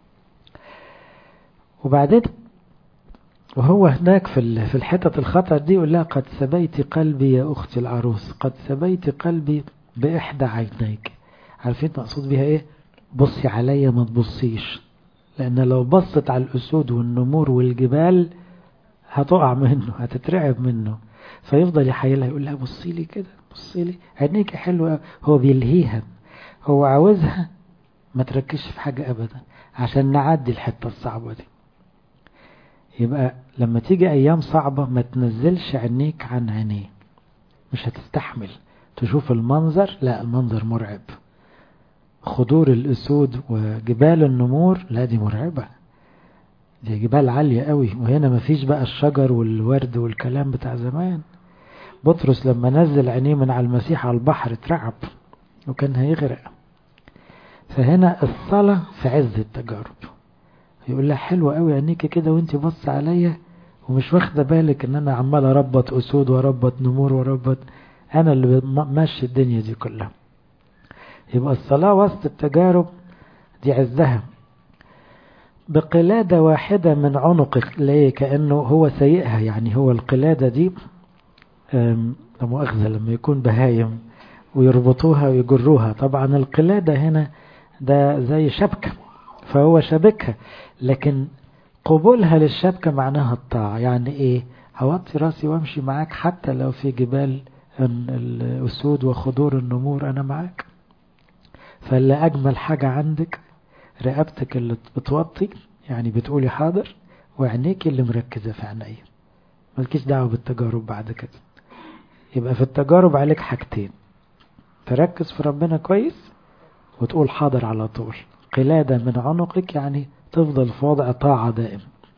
وبعدين وهو هناك في في الحتة الخطر دي يقول لها قد سبيت قلبي يا أختي العروس قد سبيت قلبي بإحدى عينيك عارفين مقصود بيها ايه بصي عليا ما تبصيش لأن لو بصت على الأسود والنمور والجبال هتقع منه هتترعب منه فيفضل يحيلها يقول لها بصي لي كده بصي لي عينيك حلوة هو بيلهيها هو عاوزها ما تركزش في حاجة أبدا عشان نعدي الحتة الصعبة دي يبقى لما تيجي أيام صعبة ما تنزلش عينيك عن عينيه مش هتستحمل تشوف المنظر لا المنظر مرعب خضور الأسود وجبال النمور لا دي مرعبة دي جبال عالية قوي وهنا مفيش بقى الشجر والورد والكلام بتاع زمان بطرس لما نزل عينيه من على المسيح على البحر اترعب وكان هيغرق فهنا الصلاة في عز التجارب يقول لها حلوة قوي عينيكي كده وانت بص عليا ومش واخدة بالك ان انا عمال اربط اسود واربط نمور واربط انا اللي ماشي الدنيا دي كلها يبقى الصلاة وسط التجارب دي عزها بقلادة واحدة من عنقك ليه كأنه هو سيئها يعني هو القلادة دي لا مؤاخذة لما يكون بهايم ويربطوها ويجروها طبعا القلادة هنا ده زي شبكة فهو شبكها لكن قبولها للشبكة معناها الطاعة يعني ايه هوطي راسي وامشي معاك حتى لو في جبال الأسود وخضور النمور أنا معاك فاللي أجمل حاجة عندك رقبتك اللي بتوطي يعني بتقولي حاضر وعينيك اللي مركزة في عينيا مالكيش دعوة بالتجارب بعد كده يبقى في التجارب عليك حاجتين تركز في ربنا كويس وتقول حاضر على طول قلادة من عنقك يعني تفضل في وضع طاعة دائم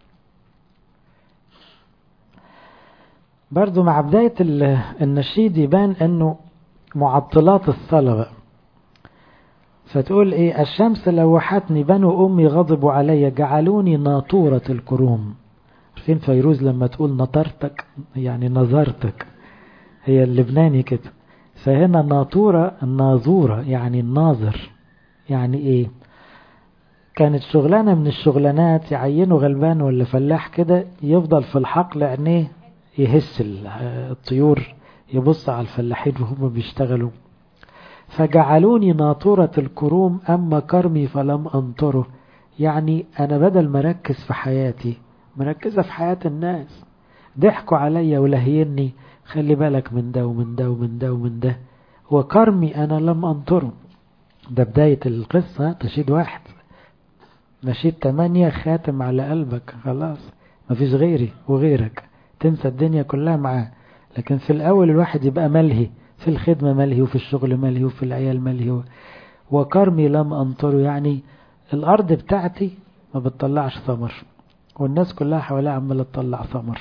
برضو مع بداية النشيد يبان انه معطلات الصلاة بقى فتقول ايه الشمس لوحتني بنو امي غضبوا علي جعلوني ناطورة الكروم عارفين فيروز لما تقول نطرتك يعني نظرتك هي اللبناني كده فهنا ناطورة الناظورة يعني الناظر يعني ايه كانت شغلانة من الشغلانات يعينوا غلبان ولا فلاح كده يفضل في الحقل عينيه يهس الطيور يبص على الفلاحين وهم بيشتغلوا فجعلوني ناطورة الكروم أما كرمي فلم أنطره يعني أنا بدل ما أركز في حياتي مركزة في حياة الناس ضحكوا عليا ولهيني خلي بالك من ده ومن ده ومن ده ومن ده وكرمي أنا لم أنطره ده بداية القصة تشيد واحد نشيد تمانية خاتم على قلبك خلاص مفيش غيري وغيرك تنسى الدنيا كلها معاه لكن في الأول الواحد يبقى ملهي في الخدمة ملهي وفي الشغل ملهي وفي العيال ملهي وكرمي لم أنطره يعني الأرض بتاعتي ما بتطلعش ثمر والناس كلها حواليها عمالة تطلع ثمر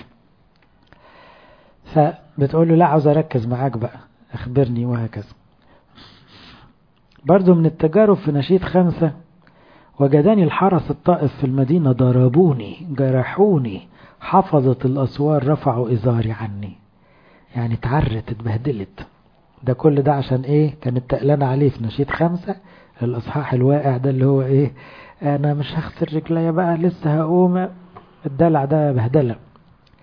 فبتقول له لا عاوز أركز معاك بقى أخبرني وهكذا برضو من التجارب في نشيد خمسة وجداني الحرس الطائف في المدينة ضربوني جرحوني حفظت الأسوار رفعوا إزاري عني يعني اتعرت اتبهدلت ده كل ده عشان ايه كانت تقلانة عليه في نشيد خمسة الإصحاح الواقع ده اللي هو ايه أنا مش هغسل رجليا بقى لسه هقوم الدلع ده بهدلة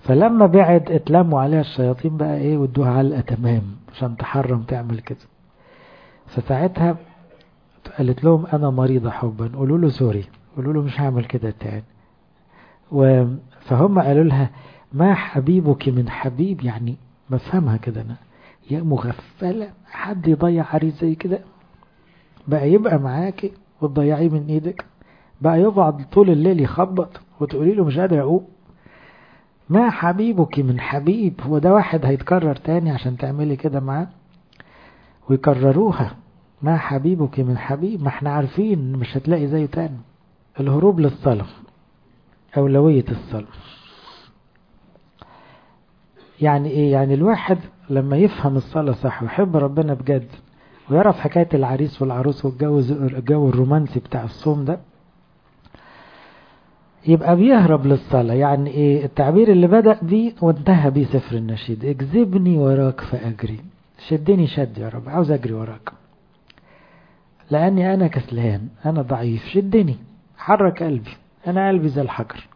فلما بعد اتلموا عليها الشياطين بقى ايه وادوها علقة تمام عشان تحرم تعمل كده فساعتها قالت لهم انا مريضة حبا قولوا له سوري قولوا له مش هعمل كده تاني و فهم قالوا لها ما حبيبك من حبيب يعني مفهمها كده انا يا مغفلة حد يضيع عريس زي كده بقى يبقى معاكي وتضيعيه من ايدك بقى يقعد طول الليل يخبط وتقولي له مش قادر اقوم ما حبيبك من حبيب هو ده واحد هيتكرر تاني عشان تعملي كده معاه ويكرروها ما حبيبك من حبيب ما احنا عارفين مش هتلاقي زيه تاني الهروب للصلاة أولوية الصلاة يعني ايه يعني الواحد لما يفهم الصلاة صح ويحب ربنا بجد ويعرف حكاية العريس والعروس والجو الجو الرومانسي بتاع الصوم ده يبقى بيهرب للصلاة يعني ايه التعبير اللي بدأ بيه وانتهى بيه سفر النشيد اجذبني وراك فأجري شدني شد يا رب عاوز اجري وراك لاني انا كسلان انا ضعيف شدني حرك قلبي انا قلبي زي الحجر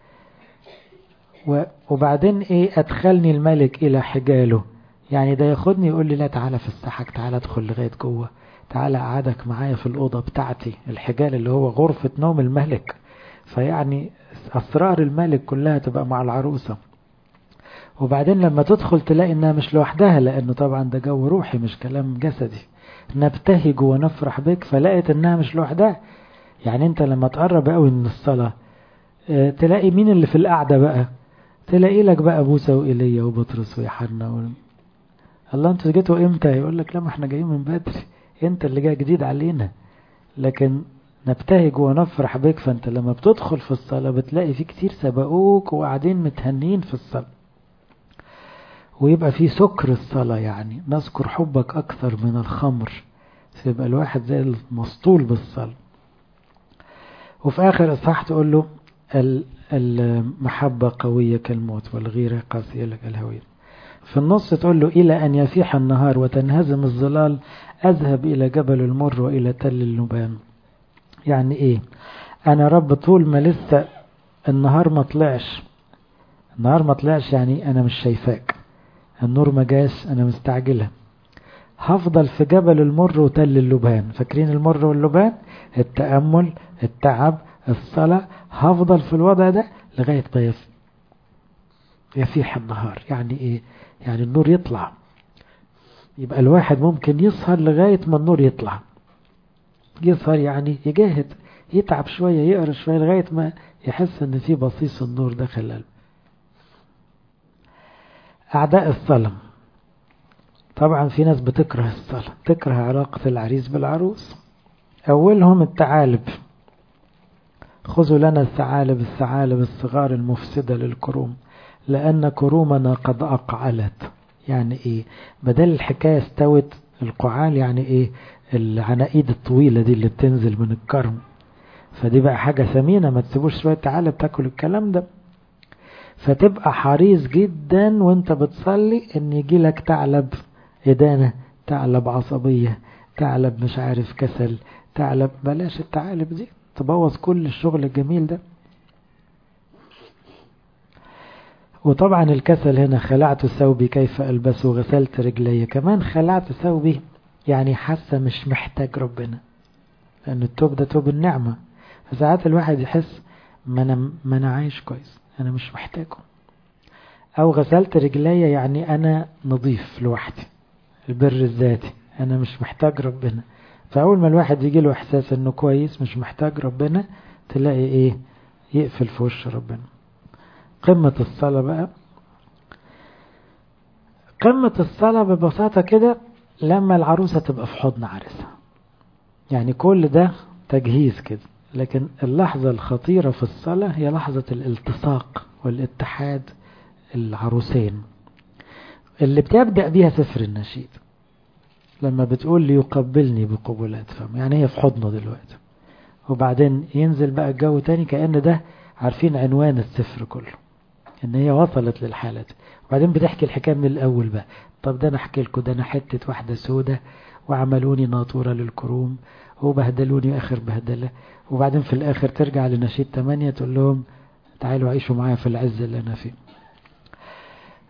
وبعدين ايه ادخلني الملك الى حجاله يعني ده ياخدني يقول لي لا تعالى في السحك تعالى ادخل لغايه جوه تعالى اقعدك معايا في الاوضه بتاعتي الحجال اللي هو غرفه نوم الملك فيعني اسرار الملك كلها تبقى مع العروسه وبعدين لما تدخل تلاقي انها مش لوحدها لانه طبعا ده جو روحي مش كلام جسدي نبتهج ونفرح بك فلقيت انها مش لوحدها يعني انت لما تقرب قوي من الصلاه تلاقي مين اللي في القعده بقى تلاقي لك بقى موسى وإيليا وبطرس ويوحنا و... الله انتوا جيتوا امتى يقول لك لا ما احنا جايين من بدري انت اللي جاي جديد علينا لكن نبتهج ونفرح بك فانت لما بتدخل في الصلاة بتلاقي في كتير سبقوك وقاعدين متهنين في الصلاة ويبقى في سكر الصلاة يعني نذكر حبك أكثر من الخمر فيبقى الواحد زي المسطول بالصلاة وفي آخر إصحاح تقول له المحبة قوية كالموت والغيرة قاسية لك الهوية في النص تقول له إلى أن يفيح النهار وتنهزم الظلال أذهب إلى جبل المر وإلى تل اللبان يعني إيه أنا رب طول ما لسه النهار ما طلعش النهار ما طلعش يعني أنا مش شايفاك النور ما جاش أنا مستعجلة هفضل في جبل المر وتل اللبان فاكرين المر واللبان التأمل التعب الصلاة هفضل في الوضع ده لغاية ما يفيح النهار يعني ايه يعني النور يطلع يبقى الواحد ممكن يسهر لغاية ما النور يطلع يسهر يعني يجاهد يتعب شوية يقرا شوية لغاية ما يحس ان في بصيص النور داخل قلبه أعداء الصلاة طبعا في ناس بتكره الصلاة تكره علاقة العريس بالعروس أولهم التعالب خذوا لنا الثعالب الثعالب الصغار المفسدة للكروم لأن كرومنا قد أقعلت يعني إيه بدل الحكاية استوت القعال يعني إيه العناقيد الطويلة دي اللي بتنزل من الكرم فدي بقى حاجة ثمينة ما تسيبوش شوية تعالب تاكل الكلام ده فتبقى حريص جدا وانت بتصلي ان يجي لك تعلب إدانة تعلب عصبية تعلب مش عارف كسل تعلب بلاش التعالب دي تبوظ كل الشغل الجميل ده وطبعا الكسل هنا خلعت ثوبي كيف ألبسه غسلت رجلي كمان خلعت ثوبي يعني حاسة مش محتاج ربنا لأن التوب ده توب النعمة فساعات الواحد يحس ما أنا, ما أنا عايش كويس أنا مش محتاجه أو غسلت رجلي يعني أنا نظيف لوحدي البر الذاتي أنا مش محتاج ربنا فأول ما الواحد يجي له إحساس إنه كويس مش محتاج ربنا تلاقي إيه يقفل في وش ربنا قمة الصلاة بقى قمة الصلاة ببساطة كده لما العروسة تبقى في حضن عرسها يعني كل ده تجهيز كده لكن اللحظة الخطيرة في الصلاة هي لحظة الالتصاق والاتحاد العروسين اللي بتبدأ بيها سفر النشيد لما بتقول لي يقبلني بقبلات فم يعني هي في حضنه دلوقتي وبعدين ينزل بقى الجو تاني كأن ده عارفين عنوان السفر كله ان هي وصلت للحالة دي وبعدين بتحكي الحكاية من الاول بقى طب ده انا احكي لكم ده انا حتة واحدة سودة وعملوني ناطورة للكروم وبهدلوني اخر بهدلة وبعدين في الاخر ترجع لنشيد 8 تقول لهم تعالوا عيشوا معايا في العز اللي انا فيه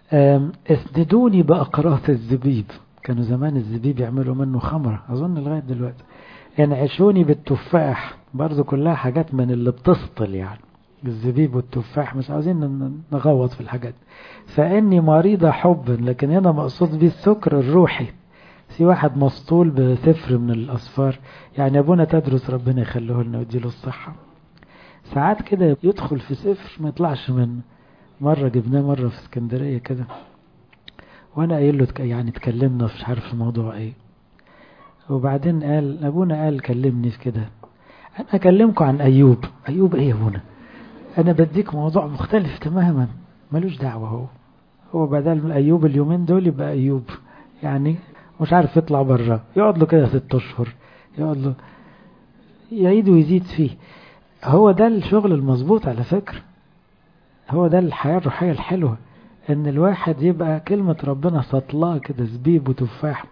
اسندوني بأقراط الزبيب كانوا زمان الزبيب يعملوا منه خمرة أظن لغاية دلوقتي ينعشوني بالتفاح برضو كلها حاجات من اللي بتسطل يعني الزبيب والتفاح مش عاوزين نغوط في الحاجات فإني مريضة حبا لكن هنا مقصود بيه السكر الروحي في واحد مسطول بسفر من الأصفار يعني أبونا تدرس ربنا يخليه لنا ويديله الصحة ساعات كده يدخل في سفر ما يطلعش منه مرة جبناه مرة في اسكندرية كده وانا قايل له يعني اتكلمنا مش عارف في موضوع ايه وبعدين قال ابونا قال كلمني في كده انا اكلمكم عن ايوب ايوب ايه يا ابونا انا بديك موضوع مختلف تماما ملوش دعوة هو هو بدل ايوب اليومين دول يبقى ايوب يعني مش عارف يطلع بره يقعد له كده ست اشهر يقعد له يعيد ويزيد فيه هو ده الشغل المظبوط على فكرة هو ده الحياة الروحية الحلوة ان الواحد يبقى كلمة ربنا سطلاه كده زبيب وتفاح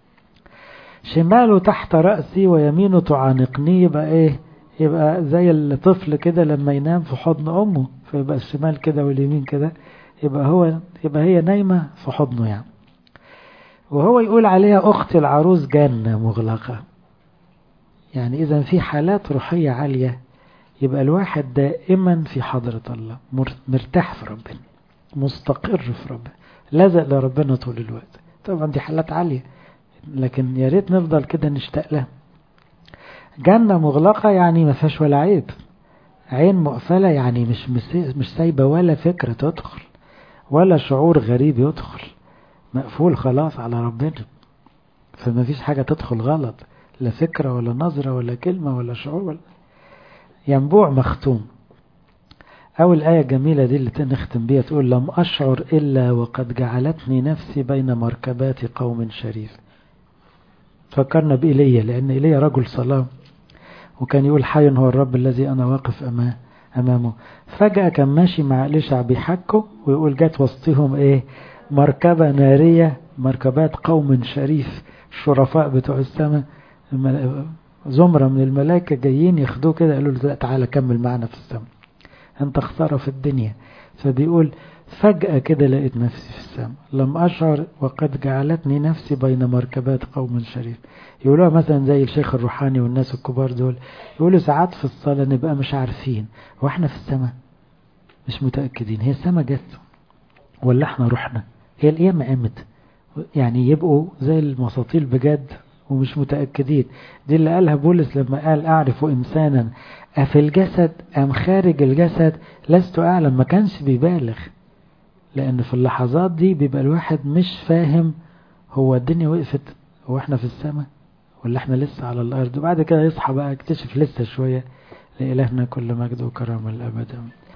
شماله تحت رأسي ويمينه تعانقني يبقى ايه يبقى زي الطفل كده لما ينام في حضن امه فيبقى الشمال كده واليمين كده يبقى هو يبقى هي نايمة في حضنه يعني وهو يقول عليها اخت العروس جنة مغلقة يعني اذا في حالات روحية عالية يبقى الواحد دائما في حضرة الله مرتاح في ربنا مستقر في ربنا لازق لربنا طول الوقت طبعا دي حالات عالية لكن يا ريت نفضل كده نشتاق لها جنة مغلقة يعني ما فيهاش ولا عيب عين مقفلة يعني مش مش سايبة ولا فكرة تدخل ولا شعور غريب يدخل مقفول خلاص على ربنا فما فيش حاجة تدخل غلط لا فكرة ولا نظرة ولا كلمة ولا شعور ولا ينبوع مختوم أو الآية الجميلة دي اللي نختم بيها تقول لم أشعر إلا وقد جعلتني نفسي بين مركبات قوم شريف فكرنا بإيليا لأن إيليا رجل صلاة وكان يقول حي هو الرب الذي أنا واقف أمامه أمامه فجأة كان ماشي مع إليشع بيحكوا ويقول جت وسطهم إيه مركبة نارية مركبات قوم شريف الشرفاء بتوع السماء زمرة من الملائكة جايين ياخدوه كده قالوا له تعالى كمل معنا في السماء انت خسارة في الدنيا فبيقول فجأة كده لقيت نفسي في السماء لم أشعر وقد جعلتني نفسي بين مركبات قوم شريف يقولوها مثلا زي الشيخ الروحاني والناس الكبار دول يقولوا ساعات في الصلاة نبقى مش عارفين واحنا في السماء مش متأكدين هي السماء جت ولا احنا رحنا هي القيامة قامت يعني يبقوا زي المساطيل بجد ومش متأكدين دي اللي قالها بولس لما قال أعرف إنسانا أفي الجسد أم خارج الجسد لست أعلم ما كانش بيبالغ لأن في اللحظات دي بيبقى الواحد مش فاهم هو الدنيا وقفت هو احنا في السماء ولا احنا لسه على الأرض وبعد كده يصحى بقى اكتشف لسه شوية لإلهنا كل مجد وكرامة الأبد